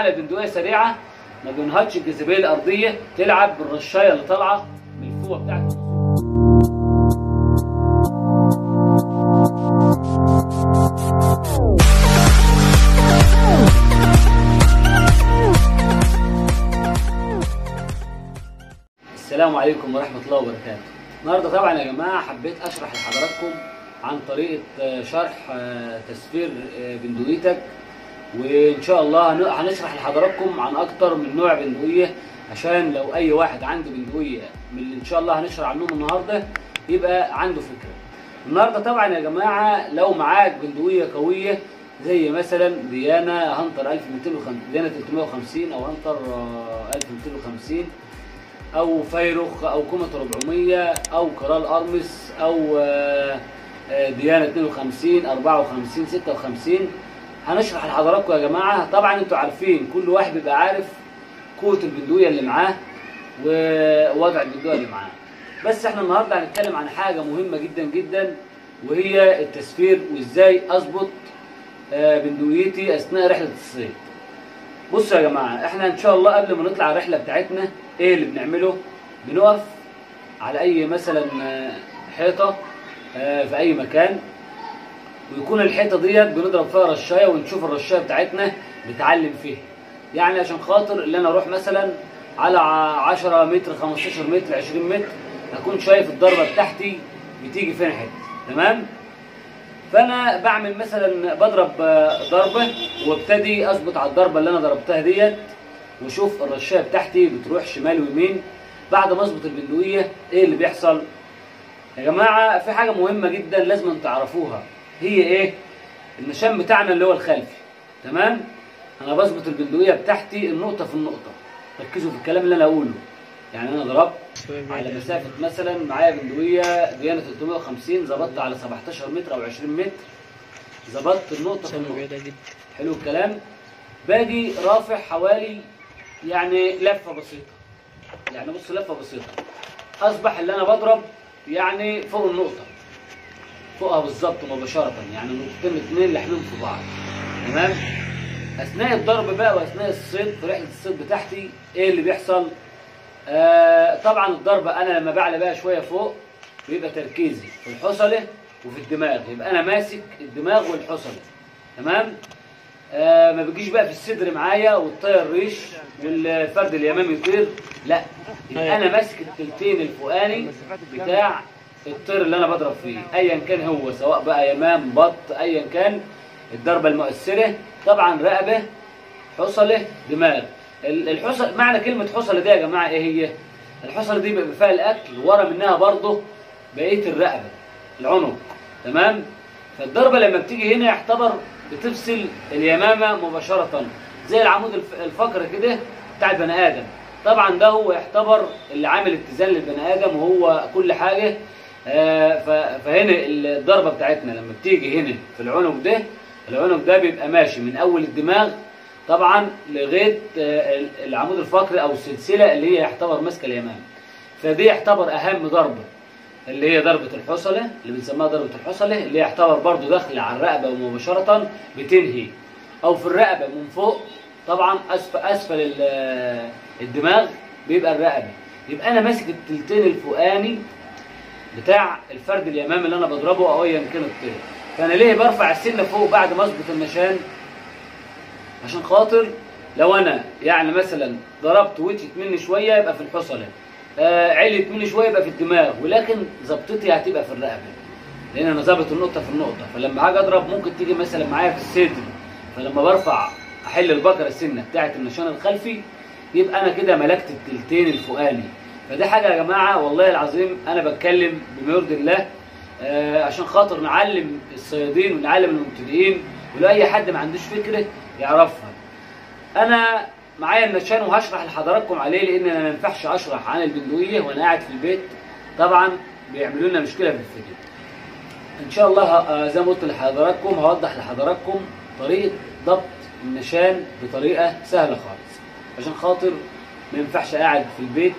معانا بندقيه سريعه ما بينهضش الجاذبيه الارضيه تلعب بالرشايه اللي طالعه من الفوه بتاعت السلام عليكم ورحمة الله وبركاته. النهارده طبعا يا جماعة حبيت أشرح لحضراتكم عن طريقة آه، شرح آه، تسفير آه، بندقيتك وإن شاء الله هن- هنشرح لحضراتكم عن أكتر من نوع بندقية عشان لو أي واحد عنده بندقية من اللي إن شاء الله هنشرح عنهم النهارده يبقى عنده فكرة. النهارده طبعا يا جماعة لو معاك بندقية قوية زي مثلا ديانا هنتر 1250 ديانا 350 أو هنتر آه، 1250 او فيروخ او كومة 400 او كرال ارمس او آه، آه، ديانة 52 54 56 هنشرح لحضراتكم يا جماعة طبعا انتوا عارفين كل واحد بيبقى عارف قوة البندقية اللي معاه ووضع البندقية اللي معاه بس احنا النهارده هنتكلم عن حاجة مهمة جدا جدا وهي التسفير وازاي اظبط آه، بندقيتي اثناء رحلة الصيد بصوا يا جماعه احنا ان شاء الله قبل ما نطلع الرحله بتاعتنا ايه اللي بنعمله بنقف على اي مثلا آه، حيطه آه، في اي مكان ويكون الحيطه ديت بنضرب فيها رشايه ونشوف الرشايه بتاعتنا بتعلم فيها يعني عشان خاطر اللي انا اروح مثلا على ع- 10 متر 15 متر 20 متر اكون شايف الضربه بتاعتي بتيجي فين حته تمام فانا بعمل مثلا بضرب آه، ضربه وابتدي اظبط على الضربه اللي انا ضربتها ديت واشوف الرشايه بتاعتي بتروح شمال ويمين بعد ما اظبط البندقيه ايه اللي بيحصل يا جماعه في حاجه مهمه جدا لازم تعرفوها هي ايه النشان بتاعنا اللي هو الخلفي تمام انا بظبط البندقيه بتاعتي النقطه في النقطه ركزوا في الكلام اللي انا اقوله يعني انا ضربت على مسافة مثلا معايا بندقية ديانة 350 ظبطت على 17 متر أو 20 متر ظبطت النقطة في النقطة حلو الكلام باجي رافع حوالي يعني لفة بسيطة يعني بص لفة بسيطة أصبح اللي أنا بضرب يعني فوق النقطة فوقها بالظبط مباشرة يعني النقطتين الاثنين لاحمين في بعض تمام أثناء الضرب بقى وأثناء الصيد في رحلة الصيد بتاعتي إيه اللي بيحصل؟ آه طبعا الضربة أنا لما بعلى بقى شوية فوق بيبقى تركيزي في الحصلة وفي الدماغ يبقى أنا ماسك الدماغ والحصلة تمام آه ما بيجيش بقى في الصدر معايا والطير الريش والفرد اليمامي يطير لا يبقى أنا ماسك التلتين الفوقاني بتاع الطير اللي أنا بضرب فيه أيا كان هو سواء بقى يمام بط أيا كان الضربة المؤثرة طبعا رقبة حصلة دماغ ال- الحصل معنى كلمة حصلة دي يا جماعة ايه هي؟ الحصلة دي بيبقى فيها الأكل ورا منها برضه بقية الرقبة العنق تمام؟ فالضربة لما بتيجي هنا يعتبر بتفصل اليمامة مباشرة زي العمود الف- الفقري كده بتاع البني آدم طبعا ده هو يعتبر اللي عامل اتزان للبني آدم وهو كل حاجة آه، ف- فهنا الضربة بتاعتنا لما بتيجي هنا في العنق ده العنق ده بيبقى ماشي من أول الدماغ طبعا لغايه آه، العمود الفقري او السلسله اللي هي يعتبر ماسكه اليمام فدي يعتبر اهم ضربه اللي هي ضربه الحصله اللي بنسميها ضربه الحصله اللي يعتبر برضو داخله على الرقبه ومباشره بتنهي او في الرقبه من فوق طبعا اسفل اسفل ال- الدماغ بيبقى الرقبه يبقى انا ماسك التلتين الفوقاني بتاع الفرد اليمامي اللي انا بضربه او ايا كان الطير فانا ليه برفع السنه فوق بعد ما اظبط النشان عشان خاطر لو انا يعني مثلا ضربت وجهت مني شويه يبقى في الحصله آه علت مني شويه يبقى في الدماغ ولكن ظبطتي هتبقى في الرقبه لان انا ظابط النقطه في النقطه فلما هاجي اضرب ممكن تيجي مثلا معايا في الصدر فلما برفع احل البقره السنه بتاعه النشان الخلفي يبقى انا كده ملكت التلتين الفوقاني فده حاجه يا جماعه والله العظيم انا بتكلم بما يرضي الله آه عشان خاطر نعلم الصيادين ونعلم المبتدئين ولاي حد ما عندوش فكره يعرفها انا معايا النشان وهشرح لحضراتكم عليه لان انا ما ينفعش اشرح عن البندقيه وانا قاعد في البيت طبعا بيعملوا لنا مشكله في الفيديو ان شاء الله ه- زي ما قلت لحضراتكم هوضح لحضراتكم طريقه ضبط النشان بطريقه سهله خالص عشان خاطر ما ينفعش قاعد في البيت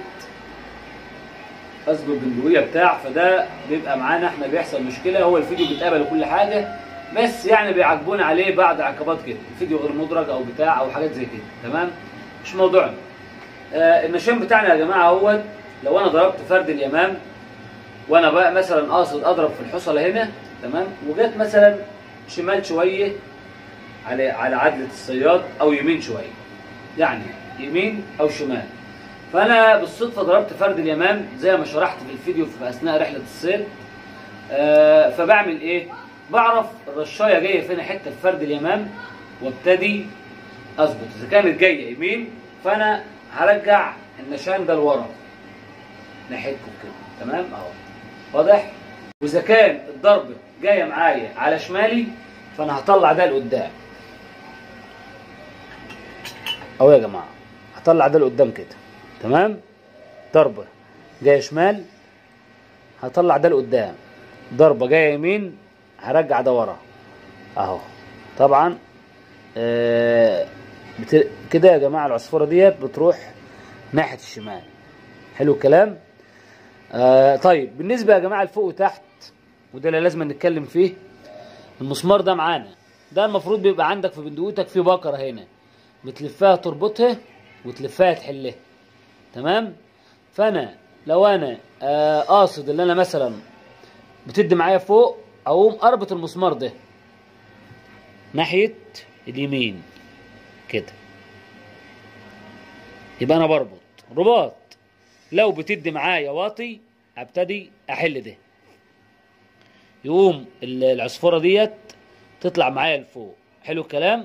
اظبط بندقيه بتاع فده بيبقى معانا احنا بيحصل مشكله هو الفيديو بيتقبل وكل حاجه بس يعني بيعاقبوني عليه بعض عقبات كده الفيديو غير مدرج او بتاع او حاجات زي كده تمام مش موضوعنا آه النشان بتاعنا يا جماعه هو لو انا ضربت فرد اليمام وانا بقى مثلا قاصد اضرب في الحصله هنا تمام وجيت مثلا شمال شويه على على عدله الصياد او يمين شويه يعني يمين او شمال فانا بالصدفه ضربت فرد اليمام زي ما شرحت في الفيديو في اثناء رحله الصيد آه فبعمل ايه بعرف الرشايه جايه فين حته في فرد اليمام وابتدي اظبط اذا كانت جايه يمين فانا هرجع النشان ده لورا ناحيتكم كده تمام اهو واضح واذا كان الضربه جايه معايا على شمالي فانا هطلع ده لقدام اهو يا جماعه هطلع ده لقدام كده تمام ضربه جايه شمال هطلع ده لقدام ضربه جايه يمين هرجع ده ورا اهو طبعا آه بت... كده يا جماعه العصفوره ديت بتروح ناحيه الشمال حلو الكلام آه طيب بالنسبه يا جماعه لفوق وتحت وده اللي لازم نتكلم فيه المسمار ده معانا ده المفروض بيبقى عندك في بندقوتك في بكره هنا بتلفها تربطها وتلفها تحلها تمام فانا لو انا آه قاصد اللي انا مثلا بتدي معايا فوق اقوم اربط المسمار ده ناحيه اليمين كده يبقى انا بربط رباط لو بتدي معايا واطي ابتدي احل ده يقوم العصفوره ديت تطلع معايا لفوق حلو الكلام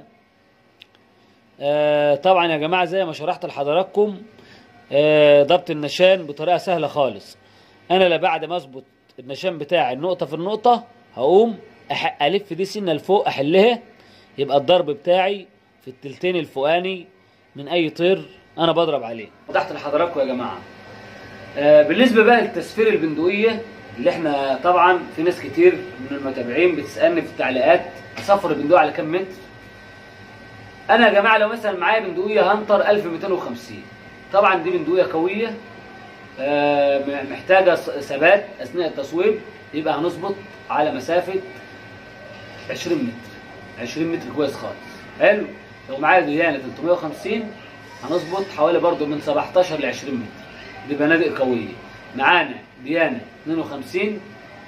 آه طبعا يا جماعه زي ما شرحت لحضراتكم آه ضبط النشان بطريقه سهله خالص انا لا بعد ما اظبط النشان بتاعي النقطه في النقطه هقوم أح- الف دي سنه لفوق احلها يبقى الضرب بتاعي في التلتين الفوقاني من اي طير انا بضرب عليه وضحت لحضراتكم يا جماعه آه بالنسبه بقى للتسفير البندقيه اللي احنا طبعا في ناس كتير من المتابعين بتسالني في التعليقات اصفر البندقيه على كام متر انا يا جماعه لو مثلا معايا بندقيه هنطر 1250 طبعا دي بندقيه قويه آه، محتاجه ث- ثبات اثناء التصويب يبقى هنظبط على مسافه 20 متر 20 متر كويس خالص حلو لو معايا ديانه 350 هنظبط حوالي برضو من 17 ل 20 متر دي بنادق قويه معانا ديانه 52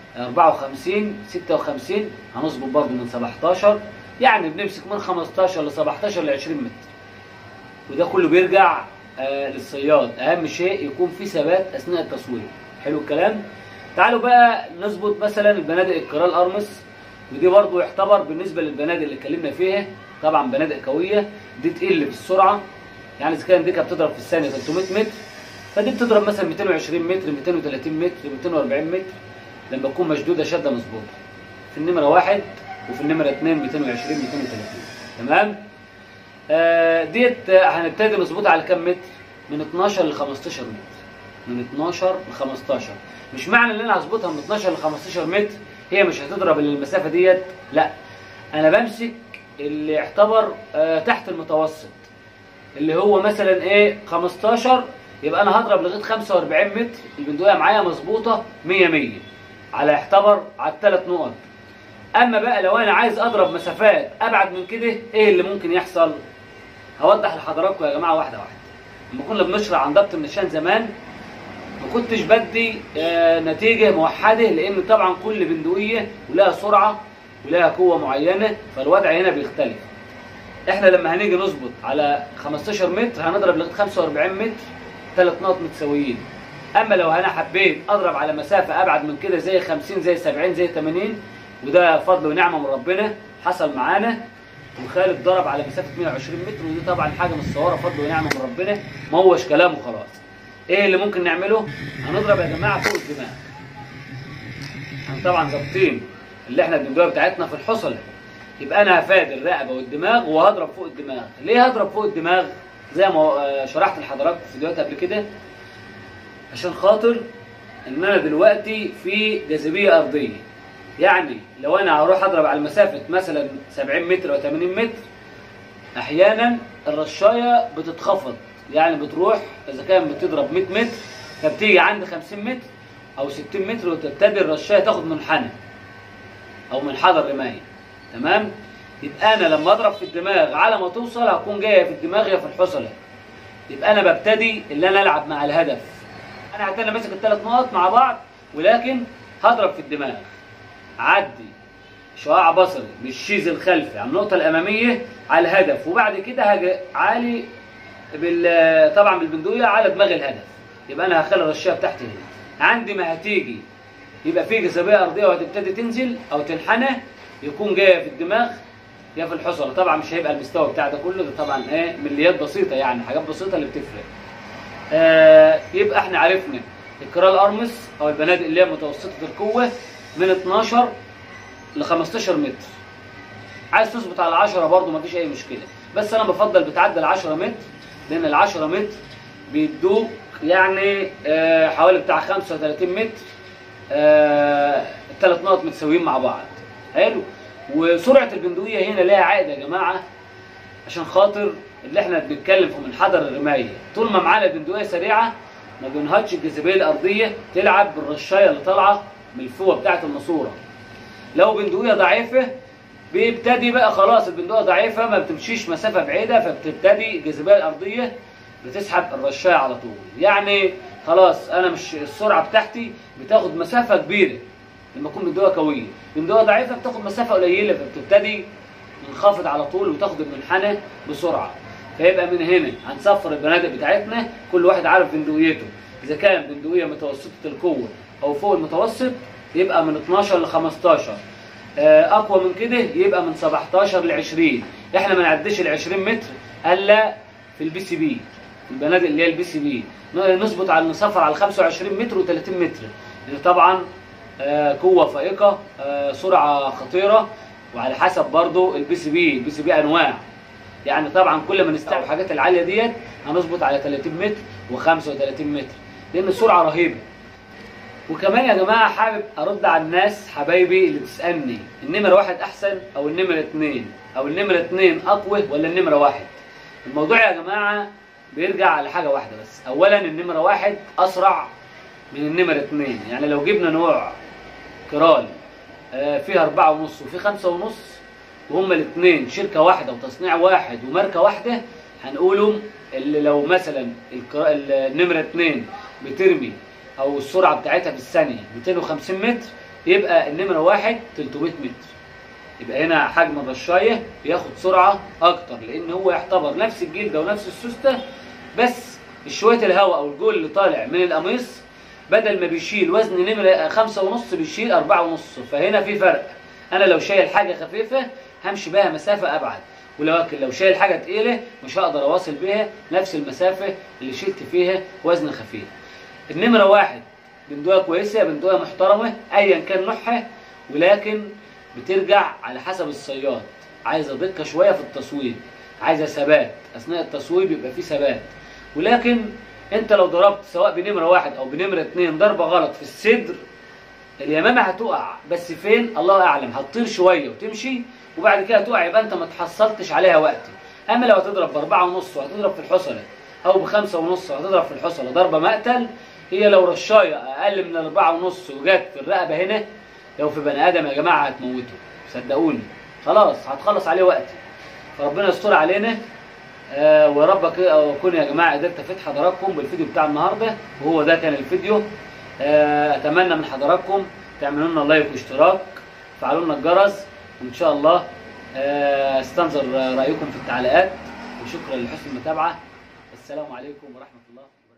54 56 هنظبط برضو من 17 يعني بنمسك من 15 ل 17 ل 20 متر وده كله بيرجع آه للصياد اهم شيء يكون في ثبات اثناء التصوير حلو الكلام تعالوا بقى نظبط مثلا البنادق الكرال ارمس ودي برضو يعتبر بالنسبه للبنادق اللي اتكلمنا فيها طبعا بنادق قويه دي تقل في السرعه يعني اذا كان دي كانت بتضرب في الثانيه 300 متر فدي بتضرب مثلا 220 متر 230 متر 240 متر لما تكون مشدوده شده مظبوطه في النمره واحد وفي النمره اثنين 220 230 تمام آه، ديت آه، هنبتدي نظبطها على كام متر؟ من 12 ل 15 متر. من 12 ل 15 مش معنى ان انا هظبطها من 12 ل 15 متر هي مش هتضرب المسافه ديت لا انا بمسك اللي يعتبر آه، تحت المتوسط اللي هو مثلا ايه 15 يبقى انا هضرب لغايه 45 متر البندقيه معايا مظبوطه 100 100 على يعتبر على الثلاث نقط اما بقى لو انا عايز اضرب مسافات ابعد من كده ايه اللي ممكن يحصل هوضح لحضراتكم يا جماعه واحده واحده لما كنا بنشرح عن ضبط النشان زمان ما كنتش بدي آه، نتيجه موحده لان طبعا كل بندقيه ولها سرعه ولها قوه معينه فالوضع هنا بيختلف احنا لما هنيجي نظبط على 15 متر هنضرب لغايه 45 متر ثلاث نقط متساويين اما لو انا حبيت اضرب على مسافه ابعد من كده زي 50 زي 70 زي 80 وده فضل ونعمه من ربنا حصل معانا وخالد ضرب على مسافه 120 متر ودي طبعا حاجه مش صوره فضل ونعمه من ربنا ما هوش كلام وخلاص ايه اللي ممكن نعمله هنضرب يا جماعه فوق الدماغ احنا طبعا ظابطين اللي احنا البندقيه بتاعتنا في الحصله يبقى انا هفادي الرقبه والدماغ وهضرب فوق الدماغ ليه هضرب فوق الدماغ زي ما آه، شرحت لحضراتكم في فيديوهات قبل كده عشان خاطر ان انا دلوقتي في جاذبيه ارضيه يعني لو انا هروح اضرب على مسافه مثلا 70 متر او 80 متر احيانا الرشايه بتتخفض يعني بتروح اذا كان بتضرب 100 متر فبتيجي عند 50 متر او 60 متر وتبتدي الرشايه تاخد منحنى او منحدر رمايه تمام يبقى انا لما اضرب في الدماغ على ما توصل هتكون جايه في الدماغ يا في الحصله يبقى انا ببتدي اللي انا العب مع الهدف انا هتلاقي ماسك الثلاث نقط مع بعض ولكن هضرب في الدماغ عدي شعاع بصري بالشيز الخلفي على النقطه الاماميه على الهدف وبعد كده هاجي عالي بال طبعا بالبندقيه على دماغ الهدف يبقى انا هخلي الرشايه بتاعتي هنا عندي ما هتيجي يبقى في جاذبيه ارضيه وهتبتدي تنزل او تنحنى يكون جايه في الدماغ يا في الحصله طبعا مش هيبقى المستوى بتاع ده كله ده طبعا ايه مليات بسيطه يعني حاجات بسيطه اللي بتفرق آه يبقى احنا عرفنا الكرال ارمس او البنادق اللي هي متوسطه القوه من 12 ل 15 متر عايز تظبط على 10 برضه مفيش اي مشكله بس انا بفضل بتعدي ال 10 متر لان ال 10 متر بيدوك يعني آه حوالي بتاع 35 متر آه الثلاث نقط متساويين مع بعض حلو وسرعه البندقيه هنا ليها عائد يا جماعه عشان خاطر اللي احنا بنتكلم في منحدر الرمايه طول ما معانا البندقيه سريعه ما بينهضش الجاذبيه الارضيه تلعب بالرشايه اللي طالعه من الفوه بتاعه الماسوره لو بندقيه ضعيفه بيبتدي بقى خلاص البندقيه ضعيفه ما بتمشيش مسافه بعيده فبتبتدي الجاذبيه الارضيه بتسحب الرشايه على طول يعني خلاص انا مش السرعه بتاعتي بتاخد مسافه كبيره لما تكون بندقيه قويه بندقيه ضعيفه بتاخد مسافه قليله فبتبتدي منخفض على طول وتاخد المنحنى بسرعه فيبقى من هنا هنصفر البنادق بتاعتنا كل واحد عارف بندقيته اذا كان بندقيه متوسطه القوه او فوق المتوسط يبقى من 12 ل 15 اقوى من كده يبقى من 17 ل 20 احنا ما نعديش ال 20 متر الا في البي سي بي البنادق اللي هي البي سي بي نظبط على نسافر على 25 متر و30 متر لان طبعا قوه فائقه سرعه خطيره وعلى حسب برضو البي سي بي البي سي بي انواع يعني طبعا كل ما نستوعب الحاجات العاليه ديت هنظبط على 30 متر و35 متر لان السرعه رهيبه وكمان يا جماعه حابب ارد على الناس حبايبي اللي بتسالني النمره واحد احسن او النمره اتنين او النمره اتنين اقوى ولا النمره واحد الموضوع يا جماعه بيرجع على حاجه واحده بس اولا النمره واحد اسرع من النمره اتنين يعني لو جبنا نوع كرال فيها أربعة ونص وفي خمسة ونص وهما الاثنين شركة واحدة وتصنيع واحد وماركة واحدة هنقولهم اللي لو مثلا النمرة اتنين بترمي أو السرعة بتاعتها في الثانية 250 متر يبقى النمرة واحد 300 متر يبقى هنا حجم الرشاية بياخد سرعة أكتر لأن هو يعتبر نفس الجلدة ونفس السوستة بس شوية الهواء أو الجول اللي طالع من القميص بدل ما بيشيل وزن نمرة خمسة ونص بيشيل أربعة ونص فهنا في فرق أنا لو شايل حاجة خفيفة همشي بها مسافة أبعد ولكن لو شايل حاجة تقيلة مش هقدر أواصل بيها نفس المسافة اللي شلت فيها وزن خفيف النمرة واحد بندقية كويسة بندقية محترمة أيا كان نوعها ولكن بترجع على حسب الصياد عايزة دقة شوية في التصويب عايزة ثبات أثناء التصويب يبقى في ثبات ولكن انت لو ضربت سواء بنمره واحد او بنمره اتنين ضربه غلط في الصدر اليمامه هتقع بس فين الله اعلم هتطير شويه وتمشي وبعد كده تقع يبقى انت ما تحصلتش عليها وقت اما لو هتضرب باربعه ونص وهتضرب في الحصله او بخمسه ونص وهتضرب في الحصله ضربه مقتل هي لو رشايه اقل من الاربعه ونص وجت في الرقبه هنا لو في بني ادم يا جماعه هتموته صدقوني خلاص هتخلص عليه وقتي فربنا يستر علينا آه ويا رب اكون يا جماعه قدرت افيد حضراتكم بالفيديو بتاع النهارده وهو ده كان الفيديو آه اتمنى من حضراتكم تعملوا لنا لايك واشتراك فعلوا لنا الجرس وان شاء الله آه استنظر رايكم في التعليقات وشكرا لحسن المتابعه السلام عليكم ورحمه الله